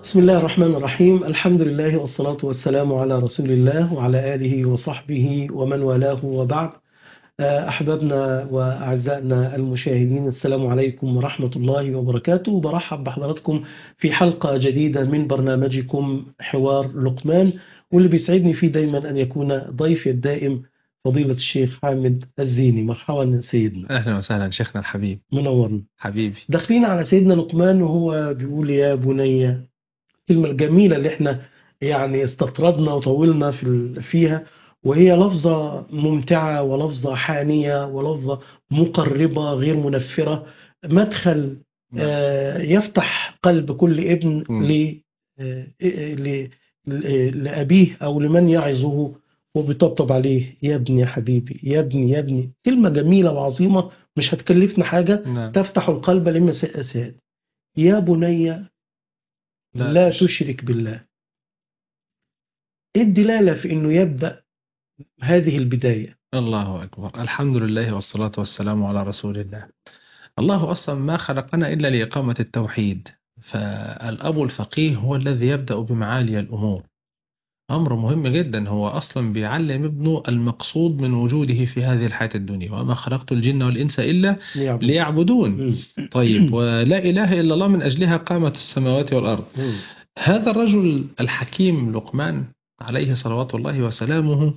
بسم الله الرحمن الرحيم الحمد لله والصلاة والسلام على رسول الله وعلى آله وصحبه ومن والاه وبعد أحبابنا وأعزائنا المشاهدين السلام عليكم ورحمة الله وبركاته برحب بحضراتكم في حلقة جديدة من برنامجكم حوار لقمان واللي بيسعدني فيه دايما أن يكون ضيفي الدائم فضيلة الشيخ حامد الزيني مرحبا سيدنا أهلا وسهلا شيخنا الحبيب منورنا حبيبي داخلين على سيدنا لقمان وهو بيقول يا بني الكلمة الجميلة اللي احنا يعني استطردنا وطولنا في فيها وهي لفظة ممتعة ولفظة حانية ولفظة مقربة غير منفرة مدخل آه، يفتح قلب كل ابن مم. ل آه، ل- ل- لأبيه أو لمن يعظه وبيطبطب عليه يا ابني يا حبيبي يا ابني يا ابني كلمة جميلة وعظيمة مش هتكلفنا حاجة نعم تفتح القلب لما سيد يا بني لا تشرك بالله ايه الدلالة في انه يبدأ هذه البداية الله أكبر الحمد لله والصلاة والسلام على رسول الله الله أصلا ما خلقنا إلا لإقامة التوحيد فالأب الفقيه هو الذي يبدأ بمعالي الأمور أمر مهم جدا هو أصلا بيعلم ابنه المقصود من وجوده في هذه الحياة الدنيا وما خلقت الجن والإنس إلا ليعبد. ليعبدون مم. طيب ولا إله إلا الله من أجلها قامت السماوات والأرض مم. هذا الرجل الحكيم لقمان عليه صلوات الله وسلامه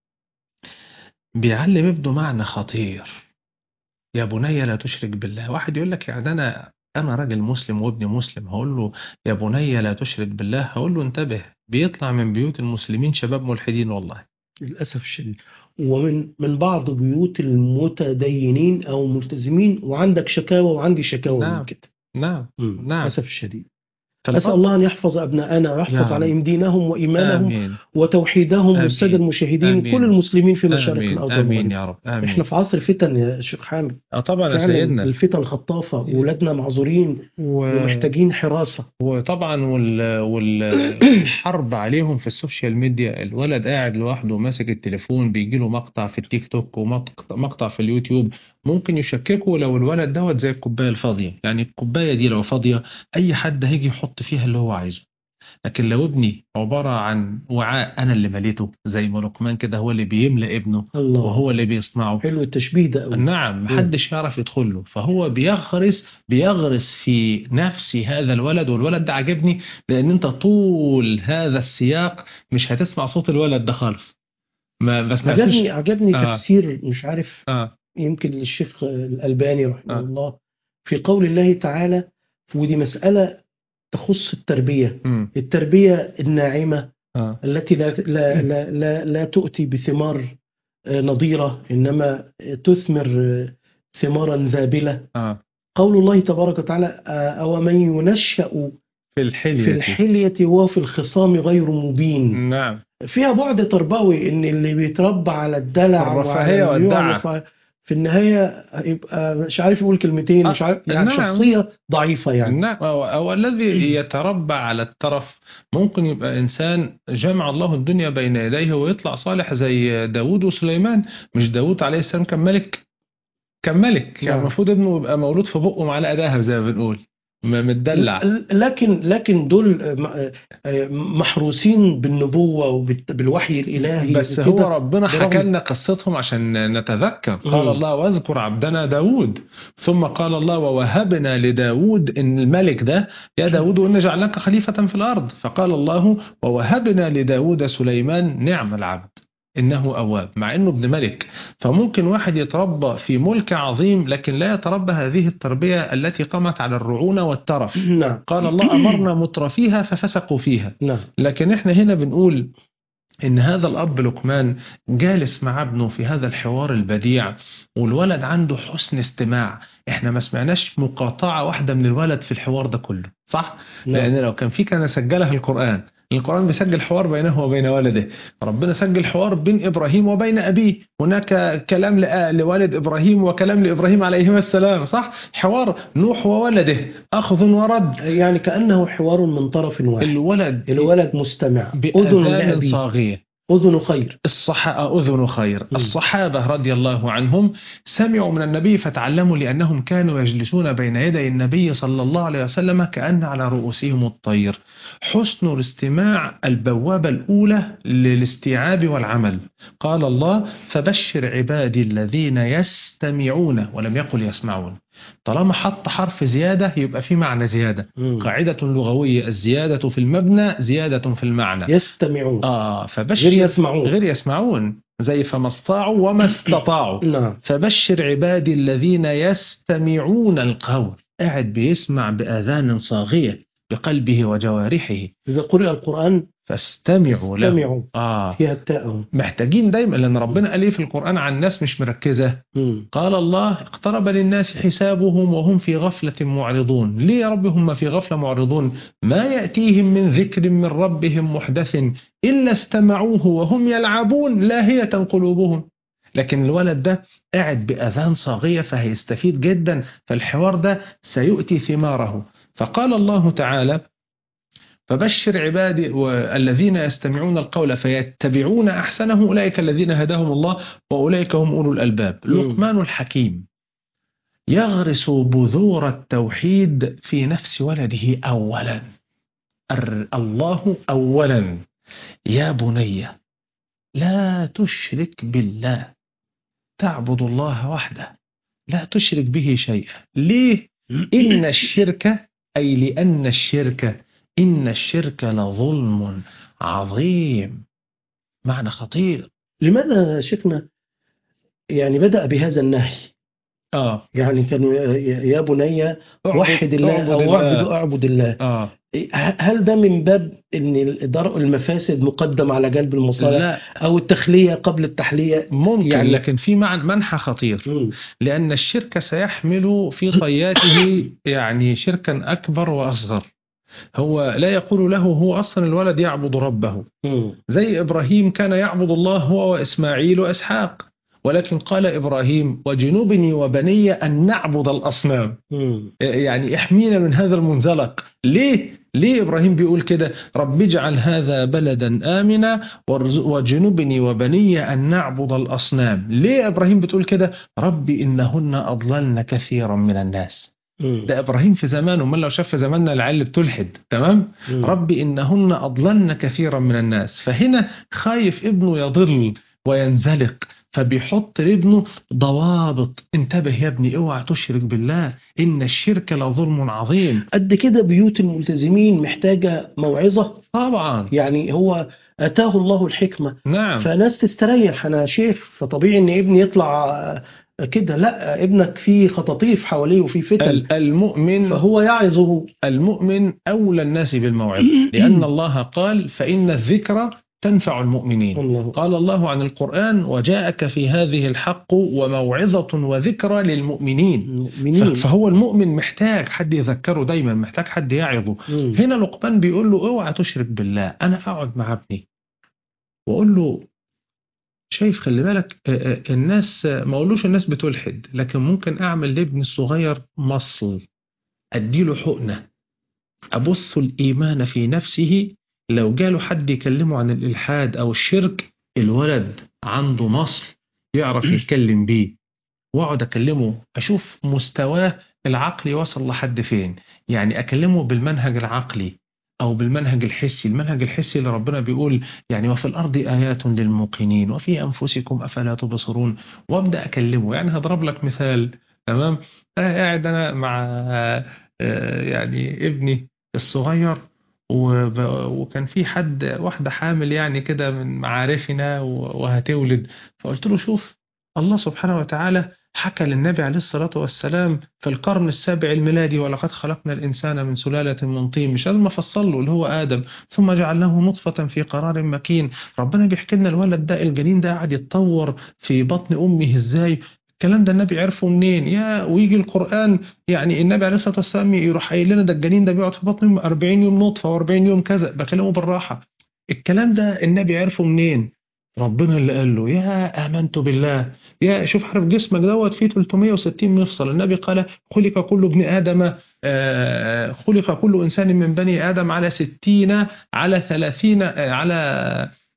بيعلم ابنه معنى خطير يا بني لا تشرك بالله واحد يقول لك يعني أنا أنا راجل مسلم وابني مسلم هقول له يا بني لا تشرك بالله هقول له انتبه بيطلع من بيوت المسلمين شباب ملحدين والله للأسف الشديد ومن من بعض بيوت المتدينين أو ملتزمين وعندك شكاوى وعندي شكاوى نعم. من كده نعم مم. نعم. للأسف الشديد فالفرق- أسأل الله أن يحفظ أبناءنا ويحفظ يا عليهم دينهم وإيمانهم آمين وتوحيدهم آمين. والسادة المشاهدين آمين. كل المسلمين في مشارق آمين الأرض آمين والمغرب يا رب آمين احنا في عصر فتن يا شيخ حامد آه طبعا يا فعلا سيدنا الفتن خطافة وولادنا معذورين و... ومحتاجين حراسة وطبعا وال... والحرب عليهم في السوشيال ميديا الولد قاعد لوحده ماسك التليفون بيجي له مقطع في التيك توك ومقطع في اليوتيوب ممكن يشككه لو الولد دوت زي الكوبايه الفاضيه يعني الكوبايه دي لو فاضيه اي حد هيجي يحط فيها اللي هو عايزه لكن لو ابني عباره عن وعاء انا اللي مليته زي ما لقمان كده هو اللي بيملى ابنه الله وهو اللي بيصنعه حلو التشبيه ده قوي نعم محدش يعرف يدخل له فهو بيغرس بيغرس في نفس هذا الولد والولد ده عجبني لان انت طول هذا السياق مش هتسمع صوت الولد ده خالص ما ما سمعتش عجبني عجبني آه. تفسير مش عارف اه يمكن للشيخ الألباني رحمه آه. الله في قول الله تعالى ودي مسألة تخص التربية امم التربية الناعمة اه التي لا لا لا لا, لا تؤتي بثمار آه، نضيرة إنما تثمر آه، ثمارا ذابلة اه قول الله تبارك وتعالى آه، أو من ينشأ في الحلية في الحلية وهو في الخصام غير مبين نعم فيها بعد تربوي ان اللي بيتربى على الدلع الرفاهية وعلى اليوع والدعة. وف- في النهايه يبقى مش عارف يقول كلمتين آه، مش عارف يعني نعم. شخصيه ضعيفه يعني نعم أو, أو الذي يتربى على الترف ممكن يبقى إنسان جمع الله الدنيا بين يديه ويطلع صالح زي داود وسليمان مش داود عليه السلام كان ملك كان ملك يعني نعم. المفروض ابنه يبقى مولود في بقه معلقة دهب زي ما بنقول م- متدلع ل- لكن لكن دول آه، م- آه، محروسين بالنبوه وبالوحي الالهي بس وكده. هو ربنا برغم- حكى لنا قصتهم عشان نتذكر قال مم. الله واذكر عبدنا داود ثم قال الله ووهبنا لداود ان الملك ده يا داود إن جعلناك خليفة في الأرض فقال الله ووهبنا لداود سليمان نعم العبد إنه أواب مع إنه ابن ملك فممكن واحد يتربى في ملك عظيم لكن لا يتربى هذه التربية التي قامت على الرعونة والترف نعم قال الله أمرنا مترفيها ففسقوا فيها نعم لكن احنا هنا بنقول ان هذا الاب لقمان جالس مع ابنه في هذا الحوار البديع والولد عنده حسن استماع احنا ما سمعناش مقاطعة واحدة من الولد في الحوار ده كله صح؟ نعم. لان لو كان في كان سجلها القرآن القرآن بيسجل حوار بينه وبين ولده ربنا سجل حوار بين إبراهيم وبين أبيه هناك كلام لآ- لوالد إبراهيم وكلام لإبراهيم عليهما السلام صح حوار نوح وولده أخذ ورد يعني كانه حوار من طرف واحد الولد الولد مستمع اذن بأذان لأبيه صاغية أذن خير الصحابة أذن خير م. الصحابة رضي الله عنهم سمعوا من النبي فتعلموا لأنهم كانوا يجلسون بين يدي النبي صلى الله عليه وسلم كأن على رؤوسهم الطير حسن الاستماع البوابة الأولى للاستيعاب والعمل قال الله فبشر عبادي الذين يستمعون ولم يقل يسمعون طالما حط حرف زيادة يبقى في معنى زيادة مم. قاعدة لغوية الزيادة في المبنى زيادة في المعنى يستمعون آه فبشر غير يسمعون غير يسمعون زي فما استطاعوا وما استطاعوا نعم فبشر عبادي الذين يستمعون القول قاعد بيسمع بآذان صاغية بقلبه وجوارحه إذا قرئ القرآن فاستمعوا له استمعوا آه فيها التاء محتاجين دايما لأن ربنا قال إيه في القرآن عن الناس مش مركزة مم. قال الله اقترب للناس حسابهم وهم في غفلة معرضون ليه يا رب هم في غفلة معرضون ما يأتيهم من ذكر من ربهم محدث إلا استمعوه وهم يلعبون لاهية قلوبهم لكن الولد ده قاعد بأذان صاغية فهيستفيد جدا فالحوار ده سيؤتي ثماره فقال الله تعالى فبشر عبادي والذين يستمعون القول فيتبعون أحسنه أولئك الذين هداهم الله وأولئك هم أولو الألباب مم. لقمان الحكيم يغرس بذور التوحيد في نفس ولده أولا الر- الله أولا يا بني لا تشرك بالله تعبد الله وحده لا تشرك به شيئا ليه إن الشرك أي لأن الشرك إن الشرك لظلم عظيم معنى خطير لماذا شيخنا يعني بدأ بهذا النهي آه يعني كانوا يا- يا يا بني وحد الله اعبد أو اعبد اعبد الله آه هل ده من باب ان درء المفاسد مقدم على جلب المصالح لا او التخليه قبل التحليه ممكن يعني- يعني لكن في معنى منحى خطير مم. لأن الشرك سيحمل في طياته يعني شركا أكبر وأصغر هو لا يقول له هو أصلا الولد يعبد ربه مم. زي إبراهيم كان يعبد الله هو وإسماعيل وإسحاق ولكن قال إبراهيم وجنوبني وبني أن نعبد الأصنام مم. يعني احمينا من هذا المنزلق ليه؟ ليه إبراهيم بيقول كده رب اجعل هذا بلدا آمنا وارز- وجنبني وبني أن نعبد الأصنام ليه إبراهيم بتقول كده ربي إنهن أضللن كثيرا من الناس مم. ده إبراهيم في زمانه من لو شاف في زماننا العيال اللي بتلحد تمام مم. ربي إنهن أضللن كثيرا من الناس فهنا خايف ابنه يضل وينزلق فبيحط لابنه ضوابط انتبه يا ابني اوعى تشرك بالله إن الشرك لظلم عظيم قد كده بيوت الملتزمين محتاجه موعظه طبعا يعني هو اتاه الله الحكمه نعم فناس تستريح انا شيخ فطبيعي ان ابني يطلع آه، كده لا ابنك فيه خطاطيف حواليه وفيه فتن ال- المؤمن فهو يعظه المؤمن أولى الناس بالموعظة لأن الله قال فإن الذكرى تنفع المؤمنين الله قال الله عن القرآن وجاءك في هذه الحق وموعظة وذكرى للمؤمنين المؤمنين ف- فهو المؤمن محتاج حد يذكره دايما محتاج حد يعظه مم. هنا لقمان بيقول له اوعى تشرك بالله انا اقعد مع ابني واقول له شايف خلي بالك آه، آه، الناس آه، ما اقولوش الناس بتلحد لكن ممكن اعمل لابني الصغير مصل اديله حقنه ابث الايمان في نفسه لو جاله حد يكلمه عن الالحاد او الشرك الولد عنده مصل يعرف يتكلم بيه واقعد اكلمه اشوف مستواه العقلي وصل لحد فين يعني اكلمه بالمنهج العقلي او بالمنهج الحسي المنهج الحسي اللي ربنا بيقول يعني وفي الارض ايات للموقنين وفي انفسكم افلا تبصرون وابدا اكلمه يعني هضرب لك مثال تمام آه، قاعد انا مع آه، يعني ابني الصغير وب- وكان في حد واحده حامل يعني كده من معارفنا و- وهتولد فقلت له شوف الله سبحانه وتعالى حكى للنبي عليه الصلاة والسلام في القرن السابع الميلادي ولقد خلقنا الإنسان من سلالة من طين مش لازم أفصل له اللي هو آدم ثم جعلناه نطفة في قرار مكين ربنا بيحكي لنا الولد ده الجنين ده قاعد يتطور في بطن أمه إزاي الكلام ده النبي عرفه منين يا ويجي القرآن يعني النبي عليه الصلاة والسلام يروح قايل لنا ده الجنين ده بيقعد في بطن أمه 40 يوم نطفة و40 يوم كذا بكلمه بالراحة الكلام ده النبي عرفه منين ربنا اللي قال له يا آمنت بالله يا شوف حرف جسمك دوت فيه 360 مفصل النبي قال خلق كل ابن آدم آه، خلق كل إنسان من بني آدم على 60 على 30 آه، على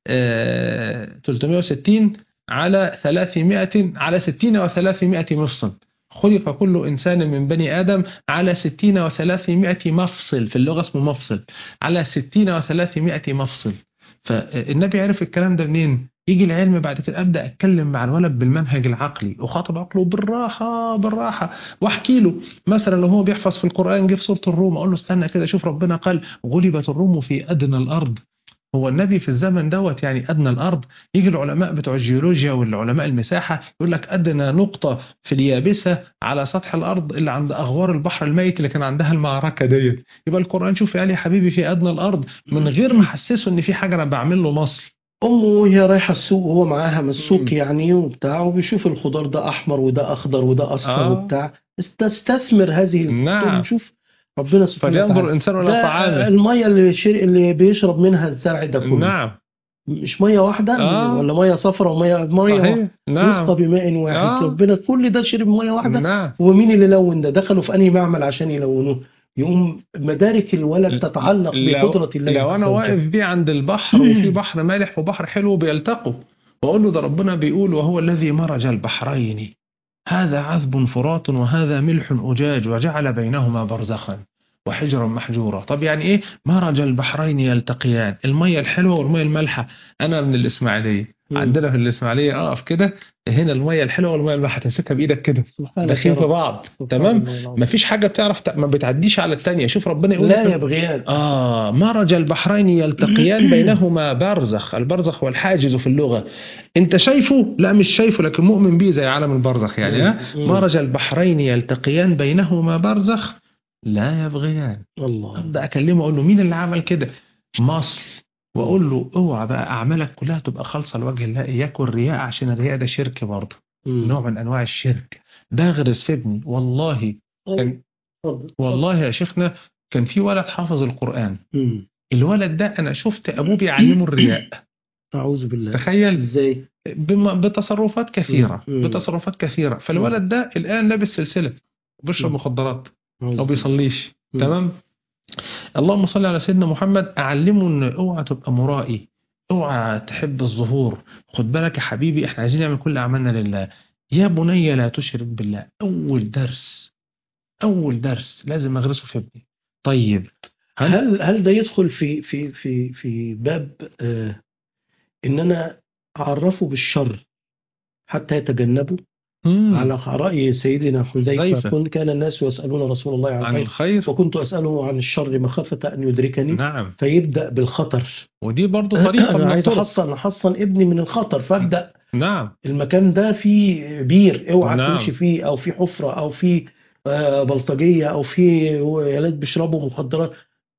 آه، 360 على 300 على 60 و300 مفصل خلق كل إنسان من بني آدم على 60 و300 مفصل في اللغة اسمه مفصل على 60 و300 مفصل فالنبي عرف الكلام ده منين؟ يجي العلم بعد كده ابدا اتكلم مع الولد بالمنهج العقلي اخاطب عقله بالراحه بالراحه واحكي له مثلا لو هو بيحفظ في القران جه في سوره الروم اقول له استنى كده شوف ربنا قال غلبت الروم في ادنى الارض هو النبي في الزمن دوت يعني ادنى الارض يجي العلماء بتوع الجيولوجيا والعلماء المساحه يقول لك ادنى نقطه في اليابسه على سطح الارض اللي عند اغوار البحر الميت اللي كان عندها المعركه ديت يبقى القران شوف قال يا حبيبي في ادنى الارض من غير ما احسسه ان في حاجه انا بعمل له مصل امه وهي رايحه السوق وهو معاها من السوق مم. يعني وبتاع وبيشوف الخضار ده احمر وده اخضر وده اصفر آه. وبتاع استثمر هذه نعم. وشوف ربنا سبحانه فلينظر وتعالى الانسان الى ده طعامه الميه اللي, شر... اللي بيشرب منها الزرع ده كله نعم مش ميه واحده آه. ولا ميه صفراء وميه ميه واحدة. صحيح نعم يسقى بماء واحد آه. ربنا كل ده شرب ميه واحده نعم ومين اللي لون ده دخلوا في انهي معمل عشان يلونوه يقوم مدارك الولد تتعلق لو- بقدره الله لو عز انا وجل. واقف بيه عند البحر وفي بحر مالح وبحر حلو بيلتقوا واقول له ده ربنا بيقول وهو الذي مرج البحرين هذا عذب فرات وهذا ملح اجاج وجعل بينهما برزخا وحجرا محجورا طب يعني ايه مرج البحرين يلتقيان الميه الحلوه والميه المالحه انا من الاسماعيليه مم. عندنا في الاسماعيليه اقف كده هنا الميه الحلوه والميه المالحه تمسكها بايدك كده سبحانك داخلين يا في رب. بعض سبحان تمام الله العظيم. مفيش حاجه بتعرف ت- ما بتعديش على التانية شوف ربنا يقول لا في- يا بغيان آه مرج البحرين يلتقيان بينهما برزخ البرزخ هو الحاجز في اللغة أنت شايفه؟ لا مش شايفه لكن مؤمن بيه زي عالم البرزخ يعني ها؟ مم. مرج البحرين يلتقيان بينهما برزخ لا يبغيان الله أبدأ أكلمه أقول له مين اللي عمل كده؟ مصر وأقول له اوعى بقى أعمالك كلها تبقى خالصة لوجه الله إياك الرياء عشان الرياء ده شرك برضه مم. نوع من أنواع الشرك بغرس في ابني والله كان اتفضل. والله يا شيخنا كان في ولد حافظ القرآن مم. الولد ده انا شفت ابوه بيعلمه الرياء اعوذ بالله تخيل ازاي بم- بتصرفات كثيره مم. بتصرفات كثيره فالولد ده الان لابس سلسله وبيشرب مم. مخدرات أعوذ او بالله. بيصليش مم. تمام اللهم صل على سيدنا محمد اعلمه ان اوعى تبقى مرائي اوعى تحب الظهور خد بالك يا حبيبي احنا عايزين نعمل كل اعمالنا لله يا بني لا تشرك بالله اول درس اول درس لازم اغرسه في ابني طيب هل هل هل ده يدخل في في في في باب آه ان انا اعرفه بالشر حتى يتجنبه مم. على رأي سيدنا حذيفة حذيفة. كن كان الناس يسألون رسول الله عن عن الخير الخير وكنت أسأله عن الشر مخافة أن يدركني نعم فيبدأ بالخطر ودي برضو طريقة من أنا عايز الطرق أحصن أحصن ابني من الخطر فأبدأ نعم المكان ده فيه بير اوعى نعم. تمشي فيه أو في حفرة أو في آه، بلطجية أو في ولاد بيشربوا مخدرات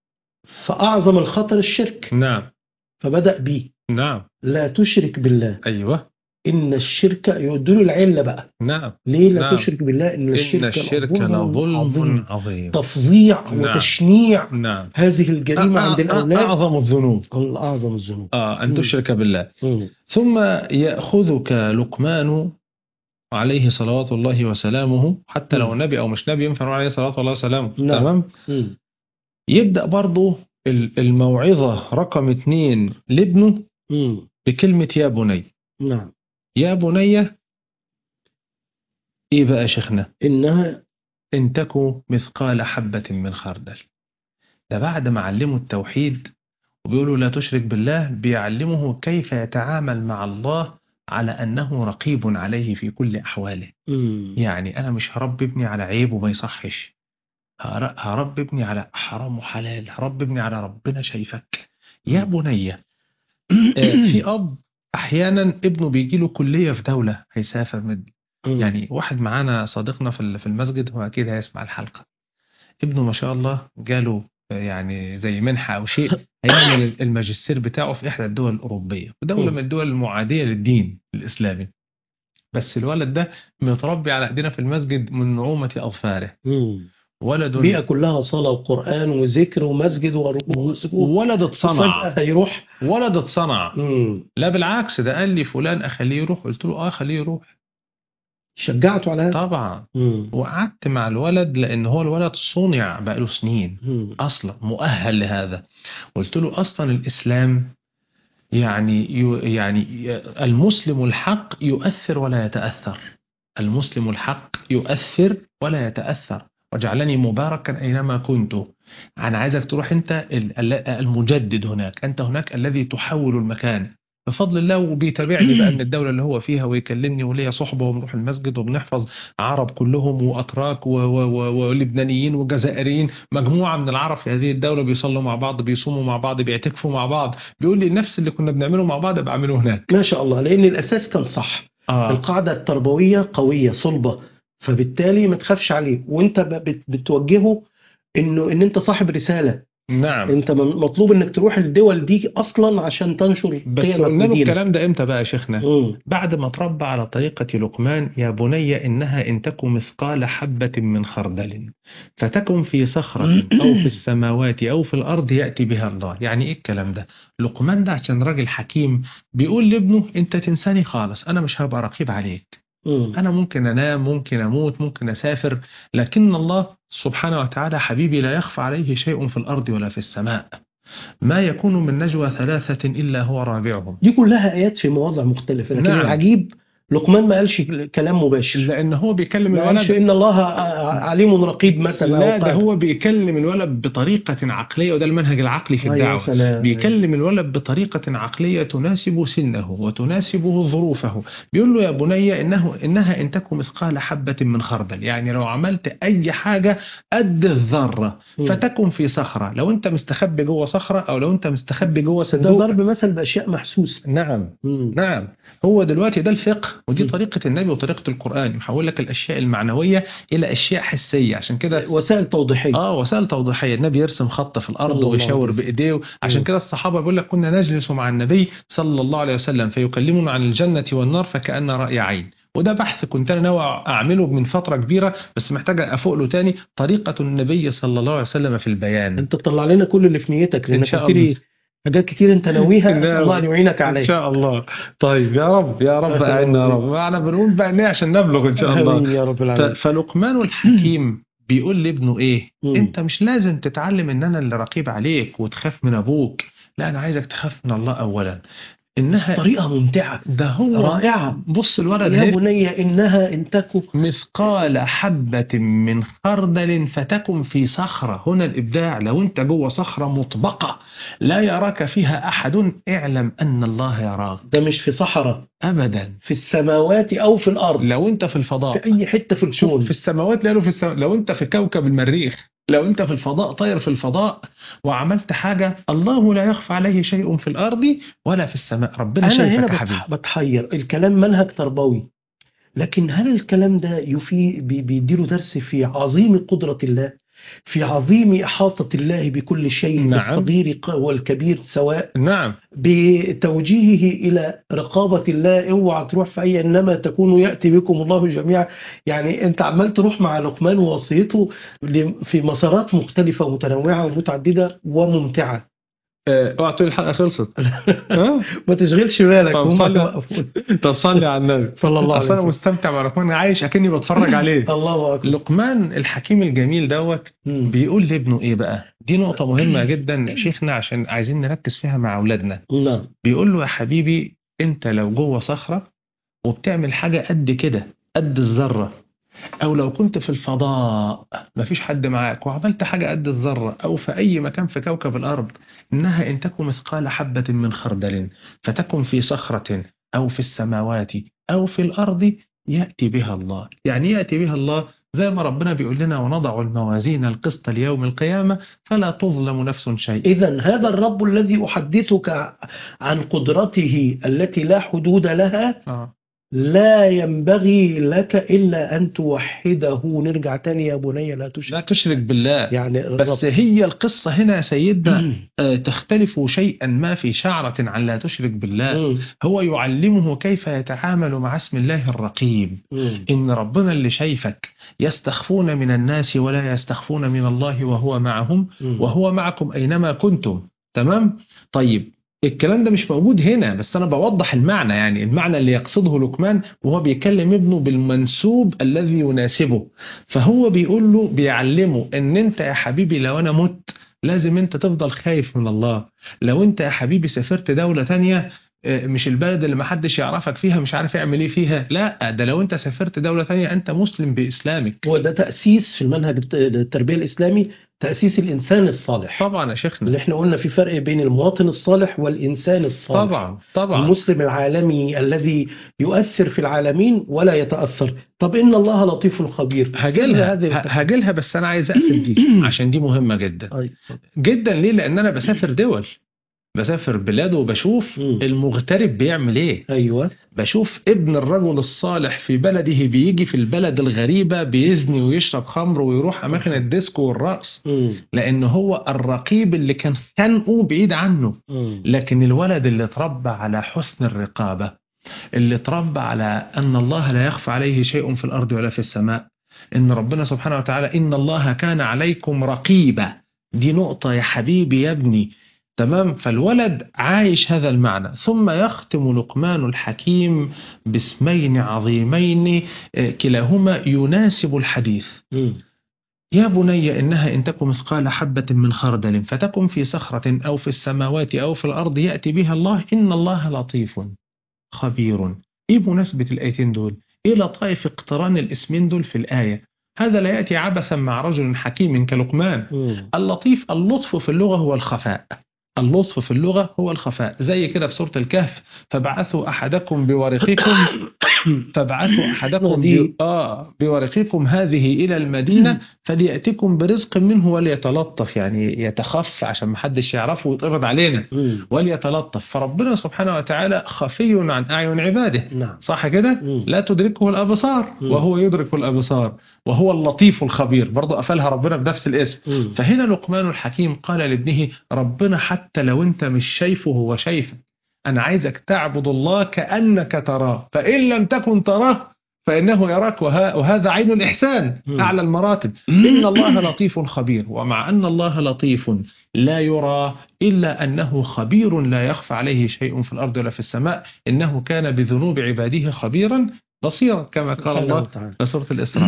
فأعظم الخطر الشرك نعم فبدأ بيه نعم لا تشرك بالله أيوة إن الشرك يدل العلة بقى نعم ليه لا نعم. تشرك بالله إن إن الشرك, الشرك لظلم لظلم عظيم. عظيم تفظيع نعم. وتشنيع نعم هذه الجريمة أ- عند أ- الأولاد أعظم الذنوب هو أعظم الذنوب آه أن مم. تشرك بالله مم. ثم يأخذك لقمان عليه صلوات الله وسلامه حتى لو مم. نبي أو مش نبي ينفع نقول عليه صلوات الله وسلامه نعم. تمام مم. يبدأ برضو ال- الموعظة رقم اتنين لابنه مم. بكلمة يا بني نعم يا بني إيه بقى يا شيخنا إنها إن تكو مثقال حبة من خردل ده بعد ما علمه التوحيد وبيقولوا لا تشرك بالله بيعلمه كيف يتعامل مع الله على أنه رقيب عليه في كل أحواله مم. يعني أنا مش هرب ابني على عيب وما يصحش هر- هرب ابني على حرام وحلال هرب ابني على ربنا شايفك يا بني آه، في أب أحيانا ابنه بيجي له كلية في دولة هيسافر من مم. يعني واحد معانا صديقنا في ال- في المسجد هو اكيد هيسمع الحلقه ابنه ما شاء الله جاله يعني زي منحه او شيء هيعمل الماجستير بتاعه في احدى الدول الاوروبيه ودوله مم. من الدول المعاديه للدين الاسلامي بس الولد ده متربي على ايدينا في المسجد من نعومه اظفاره مم. ولد بيئة كلها صلاة وقرآن وذكر ومسجد وركوع وسجود ولد اتصنع فجأة هيروح ولد اتصنع مم. لا بالعكس ده قال لي فلان اخليه يروح قلت له اه خليه يروح شجعته على هذا طبعا مم. وقعدت مع الولد لان هو الولد صنع بقاله سنين مم. اصلا مؤهل لهذا قلت له اصلا الاسلام يعني يو- يعني المسلم الحق يؤثر ولا يتأثر المسلم الحق يؤثر ولا يتأثر وجعلني مباركا أينما كنت أنا عايزك تروح أنت ال- ال- المجدد هناك أنت هناك الذي تحول المكان بفضل الله وبيتابعني بقى من الدولة اللي هو فيها ويكلمني وليا صحبة وبنروح المسجد وبنحفظ عرب كلهم وأتراك و- و- و- ولبنانيين وجزائريين مجموعة من العرب في هذه الدولة بيصلوا مع بعض بيصوموا مع بعض بيعتكفوا مع بعض بيقول لي نفس اللي كنا بنعمله مع بعض بعمله هناك ما شاء الله لان الاساس كان صح آه. القاعده التربويه قويه صلبه فبالتالي ما تخافش عليه وانت ب- بت- بتوجهه انه ان انت صاحب رساله نعم انت م- مطلوب انك تروح الدول دي اصلا عشان تنشر بس قيمك قلنا له ودينك الكلام ده امتى بقى يا شيخنا مم. بعد ما تربى على طريقة لقمان يا بني إنها إن تكن مثقال حبة من خردل فتكن في صخرة أو في السماوات أو في الأرض يأتي بها الله يعني إيه الكلام ده لقمان ده عشان راجل حكيم بيقول لابنه أنت تنساني خالص أنا مش هبقى رقيب عليك مم. أنا ممكن أنام ممكن أموت ممكن أسافر لكن الله سبحانه وتعالى حبيبي لا يخفى عليه شيء في الأرض ولا في السماء ما يكون من نجوى ثلاثة إلا هو رابعهم دي كلها ايات في مواضع مختلفه لكن نعم. العجيب لقمان ما قالش كلام مباشر لأن هو بيكلم ما قالش الولد ان الله عليم رقيب مثلا لا أو ده قادر. هو بيكلم الولد بطريقة عقلية وده المنهج العقلي في آه، يا الدعوة سلام بيكلم الولد بطريقة عقلية تناسب سنه وتناسبه ظروفه بيقول له يا بني إنه إنها إن تكن مثقال حبة من خردل يعني لو عملت أي حاجة قد الذرة مم. فتكن في صخرة لو أنت مستخبي جوه صخرة أو لو أنت مستخبي جوه ده صندوق ضرب مثل باشياء محسوسه نعم مم. نعم هو دلوقتي ده الفقه ودي م. طريقة النبي وطريقة القرآن يحول لك الأشياء المعنوية إلى أشياء حسية عشان كده وسائل توضيحيه اه وسائل توضيحيه النبي يرسم خط في صلى الارض الله ويشاور عليه وسلم. بايديه عشان مم. كده الصحابه بيقول لك كنا نجلس مع النبي صلى الله عليه وسلم فيكلمنا عن الجنه والنار فكأن راي عين وده بحث كنت انا ناوي اعمله من فتره كبيره بس محتاج افوق له تاني طريقه النبي صلى الله عليه وسلم في البيان انت تطلع لنا كل اللي في نيتك إن لانك شاء قلت لي حاجات كتير انت ناويها نعم. اسال الله ان يعينك ان عليها شاء الله طيب يا رب يا رب اعنا يا رب احنا بنقول بقى ليه عشان نبلغ ان شاء الله امين يا رب ف- العالمين فلقمان الحكيم بيقول لابنه ايه مم. انت مش لازم تتعلم ان انا اللي رقيب عليك وتخاف من ابوك لا انا عايزك تخاف من الله اولا انها طريقه ممتعه ده هو رائعه بص الولد يا اهي بني انها ان تكن مثقال حبة من خردل فتكن في صخرة هنا الإبداع لو أنت جوه صخرة مطبقة لا يراك فيها أحد اعلم أن الله يراك ده مش في صحراء أبدا في السماوات او في الارض لو أنت في الفضاء في اي حته في شوف الكون في السماوات لا في السماوات لو انت في كوكب المريخ لو انت في الفضاء طاير في الفضاء وعملت حاجة الله لا يخفى عليه شيء في الأرض ولا في السماء ربنا انا شايفك هنا يا حبيبي بتح- بتحير الكلام منهج تربوي لكن هل الكلام ده يفي بي- بيديله درس في عظيم قدرة الله في عظيم إحاطة الله بكل شيء نعم. الصغير والكبير سواء نعم بتوجيهه إلى رقابة الله اوعى تروح في أي إنما تكونوا يأتي بكم الله جميعا يعني أنت عمال تروح مع لقمان ووصيته ل- في مسارات مختلفة ومتنوعة ومتعددة وممتعة اه، اوعى تقول الحلقة خلصت اه؟ ما تشغلش بالك طب هم صلي- هيوقفون. طب صلي على النبي صلى الله عليه اصل انا وسلم مستمتع مع لقمان عايش اكني بتفرج عليه الله أكبر لقمان الحكيم الجميل دوت مم. بيقول لابنه ايه بقى دي نقطة مهمة جدا يا شيخنا عشان عايزين نركز فيها مع اولادنا نعم بيقول له يا حبيبي انت لو جوه صخرة وبتعمل حاجة قد كده قد الذرة او لو كنت في الفضاء مفيش حد معاك وعملت حاجة قد الذرة او في اي مكان في كوكب الارض انها ان تكن مثقال حبة من خردل فتكن في صخرة او في السماوات او في الارض يأتي بها الله يعني يأتي بها الله زي ما ربنا بيقول لنا ونضع الموازين القسط ليوم القيامة فلا تظلم نفس شيء إذا هذا الرب الذي أحدثك عن قدرته التي لا حدود لها آه. لا ينبغي لك إلا أن توحده نرجع تاني يا بني لا تشرك لا تشرك بالله يعني الرب بس هي القصة هنا يا سيدنا آه، تختلف شيئا ما في شعرة عن لا تشرك بالله مم. هو يعلمه كيف يتعامل مع اسم الله الرقيب مم. إن ربنا اللي شايفك يستخفون من الناس ولا يستخفون من الله وهو معهم مم. وهو معكم أينما كنتم تمام طيب الكلام ده مش موجود هنا بس أنا بوضح المعنى يعني المعنى اللي يقصده لقمان وهو بيكلم ابنه بالمنسوب الذي يناسبه فهو بيقول له بيعلمه ان انت يا حبيبي لو انا مت لازم انت تفضل خايف من الله لو انت يا حبيبي سافرت دولة تانية آه، مش البلد اللي محدش يعرفك فيها مش عارف يعمل ايه فيها لا ده لو انت سافرت دولة تانية انت مسلم بإسلامك هو ده تأسيس في المنهج الت- التربية الإسلامي تأسيس الإنسان الصالح طبعا يا شيخنا اللي احنا قلنا في فرق بين المواطن الصالح والإنسان الصالح طبعا طبعا المسلم العالمي الذي يؤثر في العالمين ولا يتأثر طب إن الله لطيف خبير هجيلها هذه ه- هجيلها بس انا عايز اقفل دي عشان دي مهمة جدا أي. جدا ليه لان انا بسافر دول بسافر بلاد وبشوف مم. المغترب بيعمل ايه أيوة بشوف ابن الرجل الصالح في بلده بيجي في البلد الغريبة بيزني ويشرب خمر ويروح أماكن الديسكو والرقص مم. لأن هو الرقيب اللي كان خانقه بعيد عنه مم. لكن الولد اللي اتربى على حسن الرقابة اللي اتربى على أن الله لا يخفى عليه شيء في الأرض ولا في السماء إن ربنا سبحانه وتعالى إن الله كان عليكم رقيبا دي نقطة يا حبيبي يا ابني تمام فالولد عايش هذا المعنى ثم يختم لقمان الحكيم باسمين عظيمين آه، كلاهما يناسب الحديث مم. يا بني إنها إن تكن مثقال حبة من خردل فتكن في صخرة أو في السماوات أو في الأرض يأتي بها الله إن الله لطيف خبير إيه مناسبة الآيتين دول؟ إيه لطائف اقتران الاسمين دول في الآية؟ هذا لا يأتي عبثا مع رجل حكيم كلقمان مم. اللطيف اللطف في اللغة هو الخفاء اللطف في اللغة هو الخفاء زي كده في سورة الكهف فبعثوا أحدكم بورقكم فبعثوا أحدكم نظير. ب... آه بورقكم هذه إلى المدينة فليأتكم برزق منه وليتلطف يعني يتخف عشان محدش يعرفه ويتقبض علينا مم. وليتلطف فربنا سبحانه وتعالى خفي عن أعين عباده نعم صح كده؟ مم. لا تدركه الأبصار مم. وهو يدرك الأبصار وهو اللطيف الخبير برضه قفلها ربنا بنفس الاسم مم. فهنا لقمان الحكيم قال لابنه ربنا حتى لو انت مش شايفه هو شايفك انا عايزك تعبد الله كانك تراه فان لم تكن تراه فانه يراك وه- وهذا عين الاحسان مم. اعلى المراتب ان الله لطيف خبير ومع ان الله لطيف لا يرى الا انه خبير لا يخفى عليه شيء في الارض ولا في السماء انه كان بذنوب عباده خبيرا بصيرا كما قال سبحانه الله وتعالى. في سوره الاسراء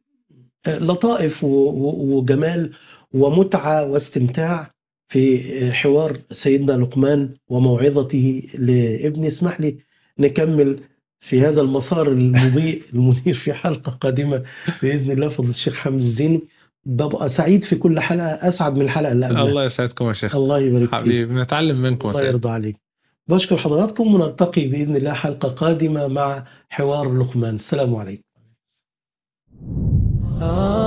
لطائف و- و- وجمال ومتعة واستمتاع في حوار سيدنا لقمان وموعظته لابني اسمح لي نكمل في هذا المسار المضيء المنير في حلقة قادمة بإذن الله فضل الشيخ حمد الزيني ببقى سعيد في كل حلقة أسعد من الحلقة اللي قبلها الله يسعدكم يا شيخ الله يبارك فيك حبيبي نتعلم منكم الله يرضى عليك بشكر حضراتكم ونلتقي بإذن الله حلقة قادمة مع حوار لقمان السلام عليكم Ah